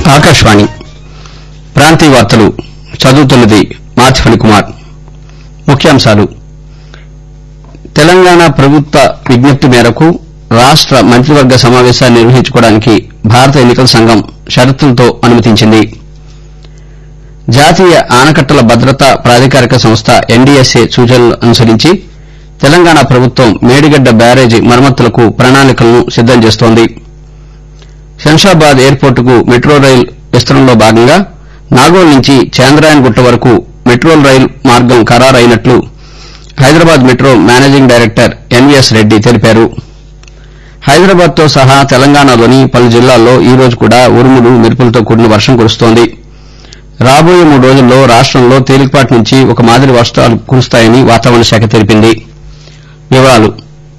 ఆకాశవాణి ప్రాంతీయ వార్తలు చదువుతున్నది మార్చి ఫణికుమార్ ముఖ్యాంశాలు తెలంగాణ ప్రభుత్వ విజ్ఞప్తి మేరకు రాష్ట మంత్రివర్గ సమావేశాన్ని నిర్వహించుకోవడానికి భారత ఎన్నికల సంఘం షరతులతో అనుమతించింది జాతీయ ఆనకట్టల భద్రతా ప్రాధికారిక సంస్థ ఎన్డీఎస్ఏ సూచనలు అనుసరించి తెలంగాణ ప్రభుత్వం మేడిగడ్డ బ్యారేజీ మరమ్మతులకు ప్రణాళికలను సిద్దం చేస్తోంది శంషాబాద్ ఎయిర్పోర్టుకు మెట్రో రైలు విస్తరణలో భాగంగా నాగోల్ నుంచి చాంద్రాయన్ గుట్ట వరకు మెట్రో రైలు మార్గం ఖరారైనట్లు Hyderabad metro managing director NVS Reddy తెలిపారు హైదరాబాద్ తో సహా తెలంగాణలోని పలు జిల్లాల్లో ఈ రోజు కూడా ఉరుములు మెరుపులతో కూడిన వర్షం కురుస్తోంది రాబోయే మూడు రోజుల్లో రాష్టంలో తేలికపాటి నుంచి ఒక మాదిరి వర్షాలు కురుస్తాయని వాతావరణ శాఖ తెలిపింది వివరాలు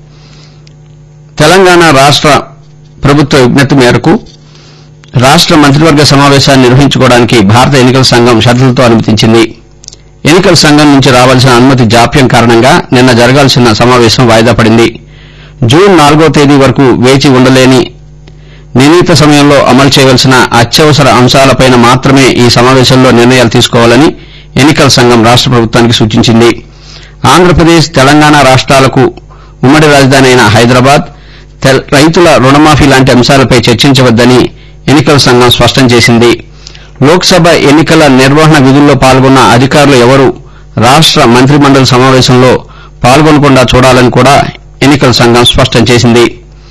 తెలంగాణ రాష్ట ప్రభుత్వ విజ్ఞప్తి మేరకు రాష్ట మంత్రివర్గ సమావేశాన్ని నిర్వహించుకోవడానికి భారత ఎన్నికల సంఘం షరతులతో అనుమతించింది ఎన్నికల సంఘం నుంచి రావాల్సిన అనుమతి జాప్యం కారణంగా నిన్న జరగాల్సిన సమావేశం వాయిదా పడింది జూన్ నాలుగో తేదీ వరకు వేచి ఉండలేని నిర్ణీత సమయంలో అమలు చేయవలసిన అత్యవసర అంశాలపైన మాత్రమే ఈ సమావేశంలో నిర్ణయాలు తీసుకోవాలని ఎన్నికల సంఘం రాష్ట ప్రభుత్వానికి సూచించింది ఆంధ్రప్రదేశ్ తెలంగాణ రాష్ట్రాలకు ఉమ్మడి రాజధాని అయిన హైదరాబాద్ రైతుల రుణమాఫీ లాంటి అంశాలపై చర్చించవద్దని ఎన్నికల సంఘం స్పష్టం చేసింది లోక్సభ ఎన్నికల నిర్వహణ విధుల్లో పాల్గొన్న అధికారులు ఎవరూ రాష్ట మంత్రిమండలి సమావేశంలో పాల్గొనకుండా చూడాలని కూడా ఎన్నికల సంఘం స్పష్టం చేసింది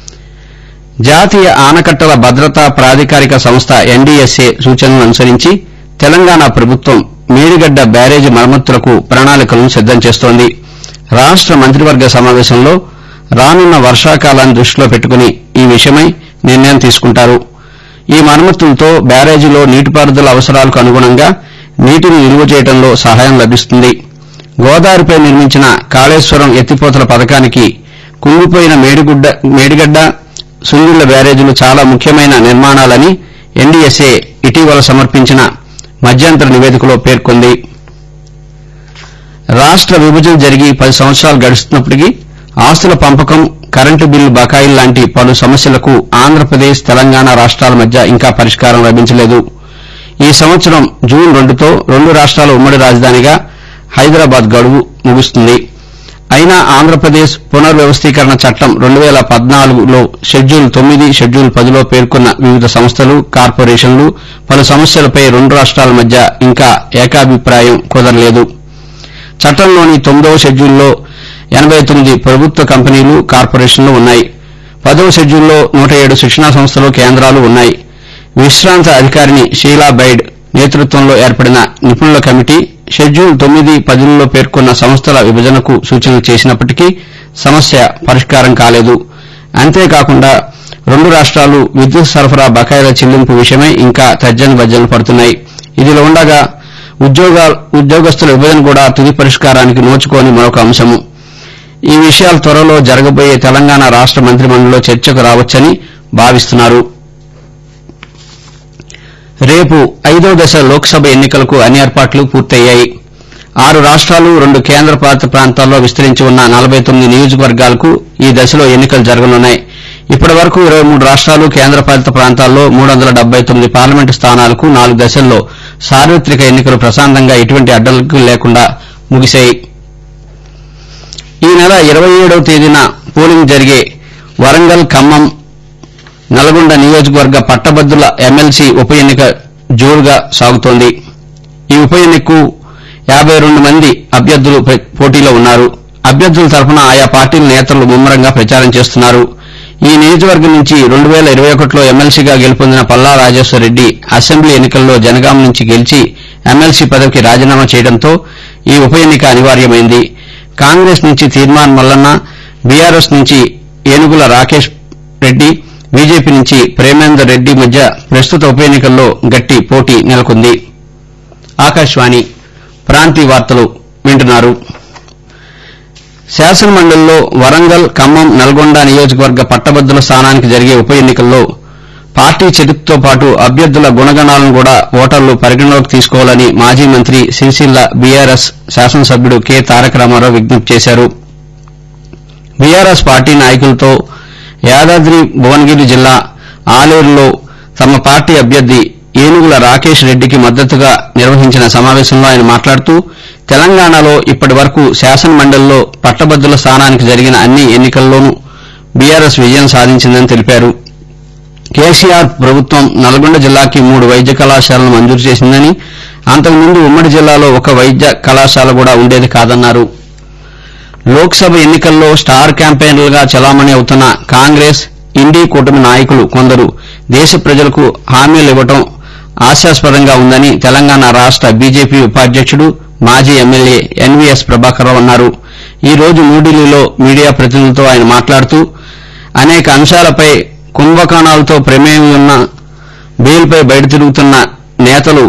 జాతీయ ఆనకట్టల భద్రతా ప్రాధికారిక సంస్థ ఎన్డీఎస్ఏ సూచనలను అనుసరించి తెలంగాణ ప్రభుత్వం మేడిగడ్డ బ్యారేజీ మరమ్మతులకు ప్రణాళికలను సిద్దం చేస్తోంది రాష్ట మంత్రివర్గ సమావేశంలో రానున్న వర్షాకాలాన్ని దృష్టిలో పెట్టుకుని ఈ విషయమై నిర్ణయం తీసుకుంటారు ఈ మరమ్మతులతో బ్యారేజీలో నీటిపారుదల అవసరాలకు అనుగుణంగా నీటిని నిల్వ చేయడంలో సహాయం లభిస్తుంది గోదావరిపై నిర్మించిన కాళేశ్వరం ఎత్తిపోతల పథకానికి కుంగిపోయిన మేడిగడ్డ సుందిళ్ల బ్యారేజీలు చాలా ముఖ్యమైన నిర్మాణాలని ఎన్డీఎస్ఏ ఇటీవల సమర్పించిన మధ్యంతర నివేదికలో పేర్కొంది రాష్ట విభజన జరిగి పది సంవత్సరాలు గడుస్తున్నప్పటికీ ఆస్తుల పంపకం కరెంటు బిల్లు బకాయిలు లాంటి పలు సమస్యలకు ఆంధ్రప్రదేశ్ తెలంగాణ రాష్ట్రాల మధ్య ఇంకా పరిష్కారం లభించలేదు ఈ సంవత్సరం జూన్ రెండుతో రెండు రాష్ట్రాల ఉమ్మడి రాజధానిగా హైదరాబాద్ గడువు ముగుస్తుంది అయినా ఆంధ్రప్రదేశ్ పునర్వ్యవస్థీకరణ చట్టం రెండు పేల పద్నాలుగులో షెడ్యూల్ తొమ్మిది షెడ్యూల్ పదిలో పేర్కొన్న వివిధ సంస్థలు కార్పొరేషన్లు పలు సమస్యలపై రెండు రాష్ట్రాల మధ్య ఇంకా ఏకాభిప్రాయం కుదరలేదు చట్టంలోని తొమ్మిదవ షెడ్యూల్లో ఎనబై తొమ్మిది ప్రభుత్వ కంపెనీలు కార్పొరేషన్లు ఉన్నాయి పదవ షెడ్యూల్లో నూట ఏడు శిక్షణా సంస్థలు కేంద్రాలు ఉన్నాయి విశ్రాంత అధికారిని షీలా బైడ్ నేతృత్వంలో ఏర్పడిన నిపుణుల కమిటీ షెడ్యూల్ తొమ్మిది పదిలో పేర్కొన్న సంస్థల విభజనకు సూచనలు చేసినప్పటికీ సమస్య పరిష్కారం కాలేదు అంతేకాకుండా రెండు రాష్ట్రాలు విద్యుత్ సరఫరా బకాయిల చెల్లింపు విషయమై ఇంకా తర్జన భర్జనలు పడుతున్నాయి ఇదిలా ఉండగా ఉద్యోగస్తుల విభజన కూడా తుది పరిష్కారానికి నోచుకోని మరొక అంశము ఈ విషయాలు త్వరలో జరగబోయే తెలంగాణ రాష్ట మంత్రిమండలిలో చర్చకు రావచ్చని భావిస్తున్నారు రేపు ఐదో దశ లోక్సభ ఎన్నికలకు అన్ని ఏర్పాట్లు పూర్తయ్యాయి ఆరు రాష్ట్రాలు రెండు కేంద్రపాలిత ప్రాంతాల్లో విస్తరించి ఉన్న నలబై తొమ్మిది నియోజకవర్గాలకు ఈ దశలో ఎన్నికలు జరగనున్నాయి ఇప్పటి వరకు ఇరవై మూడు రాష్ట్రాలు కేంద్రపాలిత ప్రాంతాల్లో మూడు వందల డెబ్బై తొమ్మిది పార్లమెంటు స్థానాలకు నాలుగు దశల్లో సార్వత్రిక ఎన్నికలు ప్రశాంతంగా ఎటువంటి అడ్డంకులు లేకుండా ముగిశాయి ఈ నెల ఇరవై ఏడవ తేదీన పోలింగ్ జరిగే వరంగల్ ఖమ్మం నల్గొండ నియోజకవర్గ పట్టభద్రుల ఎమ్మెల్సీ ఉప ఎన్నిక జోరుగా సాగుతోంది ఈ ఉప ఎన్నికకు యాబై రెండు మంది అభ్యర్థులు పోటీలో ఉన్నారు అభ్యర్థుల తరఫున ఆయా పార్టీల నేతలు ముమ్మరంగా ప్రచారం చేస్తున్నారు ఈ నియోజకవర్గం నుంచి రెండు పేల ఇరవై ఒకటిలో ఎమ్మెల్సీగా గెలుపొందిన పల్లా రాజేశ్వరరెడ్డి అసెంబ్లీ ఎన్నికల్లో జనగామ నుంచి గెలిచి ఎమ్మెల్సీ పదవికి రాజీనామా చేయడంతో ఈ ఉప ఎన్నిక అనివార్యమైంది కాంగ్రెస్ నుంచి తీర్మాన్ మల్లన్న బీఆర్ఎస్ నుంచి ఏనుగుల రాకేష్ రెడ్డి బీజేపీ నుంచి ప్రేమేందర్ రెడ్డి మధ్య ప్రస్తుత ఉప ఎన్నికల్లో గట్టి పోటీ నెలకొంది ఆకాశవాణి ప్రాంతీయ వార్తలు వింటున్నారు శాసనమండలిలో వరంగల్ ఖమ్మం నల్గొండ నియోజకవర్గ పట్టభద్రుల స్థానానికి జరిగే ఉప ఎన్నికల్లో పార్టీ చరిత్రతో పాటు అభ్యర్థుల గుణగణాలను కూడా ఓటర్లు పరిగణలోకి తీసుకోవాలని మాజీ మంత్రి సిరిసిల్ల బీఆర్ఎస్ శాసనసభ్యుడు కె తారక రామారావు విజ్ఞప్తి చేశారు బీఆర్ఎస్ పార్టీ నాయకులతో యాదాద్రి భువనగిరి జిల్లా ఆలేరులో తమ పార్టీ అభ్యర్థి ఏనుగుల రాకేష్ రెడ్డికి మద్దతుగా నిర్వహించిన సమావేశంలో ఆయన మాట్లాడుతూ తెలంగాణలో ఇప్పటి వరకు శాసనమండలిలో పట్టభద్రుల స్థానానికి జరిగిన అన్ని ఎన్నికల్లోనూ బీఆర్ఎస్ విజయం సాధించిందని తెలిపారు కేసీఆర్ ప్రభుత్వం నల్గొండ జిల్లాకి మూడు వైద్య కళాశాలను మంజూరు చేసిందని అంతకుముందు ఉమ్మడి జిల్లాలో ఒక వైద్య కళాశాల కూడా ఉండేది కాదన్నారు లోక్సభ ఎన్నికల్లో స్టార్ క్యాంపెయినర్లుగా చలామణి అవుతున్న కాంగ్రెస్ ఇండీ కూటమి నాయకులు కొందరు దేశ ప్రజలకు హామీలు ఇవ్వడం ఆశాస్పదంగా ఉందని తెలంగాణ రాష్ట బీజేపీ ఉపాధ్యకుడు మాజీ ఎమ్మెల్యే ఎన్వీఎస్ ప్రభాకర్రావు అన్నారు ఈ రోజు న్యూఢిల్లీలో మీడియా ప్రతినిధులతో ఆయన మాట్లాడుతూ అనేక అంశాలపై కుంభకోణాలతో ప్రమేయం ఉన్న బెయిల్పై బయట తిరుగుతున్న నేతలు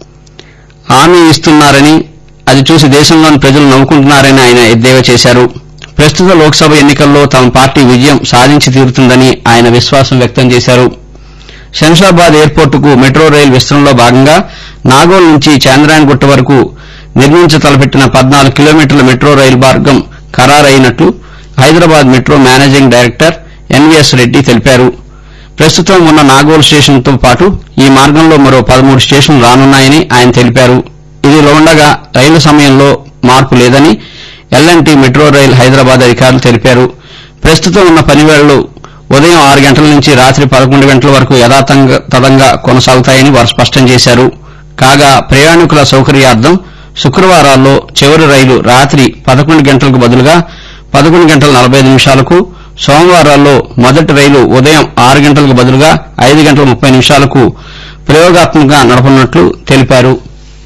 హామీ ఇస్తున్నారని అది చూసి దేశంలోని ప్రజలు నవ్వుకుంటున్నారని ఆయన ఎద్దేవా చేశారు ప్రస్తుత లోక్సభ ఎన్నికల్లో తమ పార్టీ విజయం సాధించి తీరుతుందని ఆయన విశ్వాసం వ్యక్తం చేశారు శంషాబాద్ ఎయిర్పోర్టుకు మెట్రో రైలు విస్తరణలో భాగంగా నాగోల్ నుంచి చాంద్రాయణగుట్ట వరకు నిర్మించ తలపెట్టిన పద్నాలుగు కిలోమీటర్ల మెట్రో రైలు మార్గం ఖరారైనట్లు Hyderabad metro managing director NVS Reddy తెలిపారు ప్రస్తుతం ఉన్న నాగోల్ స్టేషన్తో పాటు ఈ మార్గంలో మరో పదమూడు స్టేషన్లు రానున్నాయని ఆయన తెలిపారు ఇదిలా ఉండగా రైలు సమయంలో మార్పు లేదని ఎల్ఎన్టీ మెట్రో రైల్ హైదరాబాద్ అధికారులు తెలిపారు ప్రస్తుతం ఉన్న పనివేళలు ఉదయం ఆరు గంటల నుంచి రాత్రి పదకొండు గంటల వరకు యథాతథంగా కొనసాగుతాయని వారు స్పష్టం చేశారు కాగా ప్రయాణికుల సౌకర్యార్థం శుక్రవారాల్లో చివరి రైలు రాత్రి పదకొండు గంటలకు బదులుగా పదకొండు గంటల నలభై ఐదు నిమిషాలకు సోమవారాల్లో మొదటి రైలు ఉదయం ఆరు గంటలకు బదులుగా ఐదు గంటల ముప్పై నిమిషాలకు ప్రయోగాత్మకంగా నడపనున్నట్లు తెలిపారు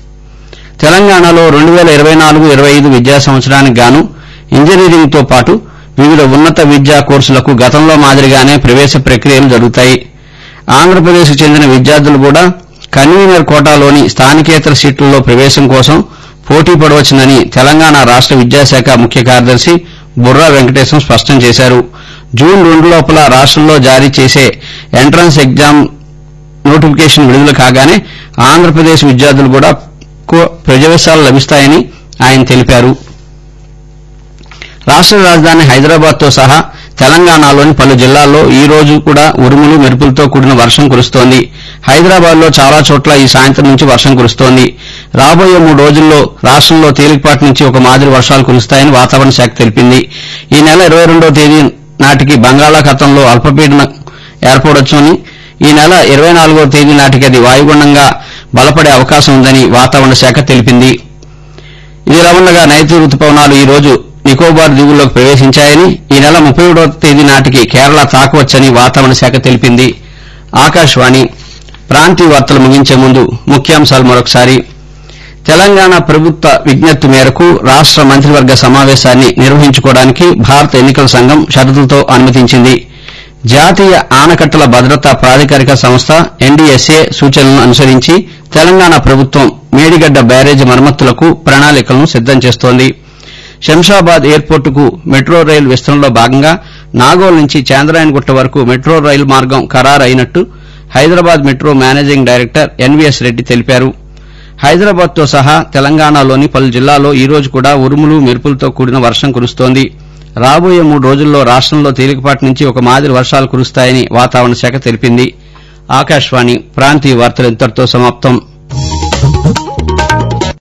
తెలంగాణలో రెండు వేల ఇరవై నాలుగు ఇరవై ఐదు విద్యా సంవత్సరానికి గాను ఇంజనీరింగ్ తో పాటు వివిధ ఉన్నత విద్యా కోర్సులకు గతంలో మాదిరిగానే ప్రవేశ ప్రక్రియలు జరుగుతాయి ఆంధ్రప్రదేశ్ కు చెందిన విద్యార్థులు కూడా కన్వీనర్ కోటాలోని స్థానికేతర సీట్లలో ప్రవేశం కోసం పోటీ పడవచ్చునని తెలంగాణ రాష్ట విద్యాశాఖ ముఖ్య కార్యదర్శి బుర్రా వెంకటేశం స్పష్టం చేశారు జూన్ రెండు లోపల రాష్టంలో జారీ చేసే ఎంట్రన్స్ ఎగ్జామ్ నోటిఫికేషన్ విడుదల కాగానే ఆంధ్రప్రదేశ్ విద్యార్థులు కూడా ప్రవేశాలు లభిస్తాయని ఆయన తెలిపారు రాష్ట రాజధాని హైదరాబాద్ తో సహా తెలంగాణలోని పలు జిల్లాల్లో ఈ రోజు కూడా ఉరుములు మెరుపులతో కూడిన వర్షం కురుస్తోంది హైదరాబాద్ లో చాలా చోట్ల ఈ సాయంత్రం నుంచి వర్షం కురుస్తోంది రాబోయే మూడు రోజుల్లో రాష్టంలో తేలికపాటి నుంచి ఒక మాదిరి వర్షాలు కురుస్తాయని వాతావరణ శాఖ తెలిపింది ఈ నెల ఇరవై రెండవ తేదీ నాటికి బంగాళాఖాతంలో అల్పపీడనం ఏర్పడొచ్చని ఈ నెల ఇరవై నాలుగవ తేదీ నాటికి అది వాయుగుండంగా బలపడే అవకాశం ఉందని వాతావరణ శాఖ తెలిపింది ఇదిలా ఉండగా నైరుతి రుతుపవనాలు ఈ రోజు నికోబార్ దీవుల్లోకి ప్రవేశించాయని ఈ నెల ముప్పై ఒకటవ తేదీ నాటికి కేరళ తాకవచ్చని వాతావరణ శాఖ తెలిపింది ఆకాశవాణి ప్రాంతీయ వార్తలు ముగించే ముందు ముఖ్యాంశాలు మరొకసారి తెలంగాణ ప్రభుత్వ విజ్ఞప్తి మేరకు రాష్ట మంత్రివర్గ సమావేశాన్ని నిర్వహించుకోవడానికి భారత ఎన్నికల సంఘం షరతులతో అనుమతించింది జాతీయ ఆనకట్టల భద్రతా ప్రాధికారిక సంస్థ ఎన్డీఎస్ఏ సూచనలను అనుసరించి తెలంగాణ ప్రభుత్వం మేడిగడ్డ బ్యారేజీ మరమ్మతులకు ప్రణాళికలను సిద్దం చేస్తోంది శంషాబాద్ ఎయిర్పోర్టుకు మెట్రో రైలు విస్తరణలో భాగంగా నాగోల్ నుంచి చాంద్రాయణగుట్ట వరకు మెట్రో రైలు మార్గం ఖరారైనట్టు Hyderabad metro managing director NVS Reddy తెలిపారు హైదరాబాద్ తో సహా తెలంగాణలోని పలు జిల్లాల్లో ఈ రోజు కూడా ఉరుములు మెరుపులతో కూడిన వర్షం కురుస్తోంది రాబోయే మూడు రోజుల్లో రాష్టంలో తేలికపాటి నుంచి ఒక మాదిరి వర్షాలు కురుస్తాయని వాతావరణ శాఖ తెలిపింది ఆకాశవాణి ప్రాంతీయ వార్తలు ఇంతటితో సమాప్తం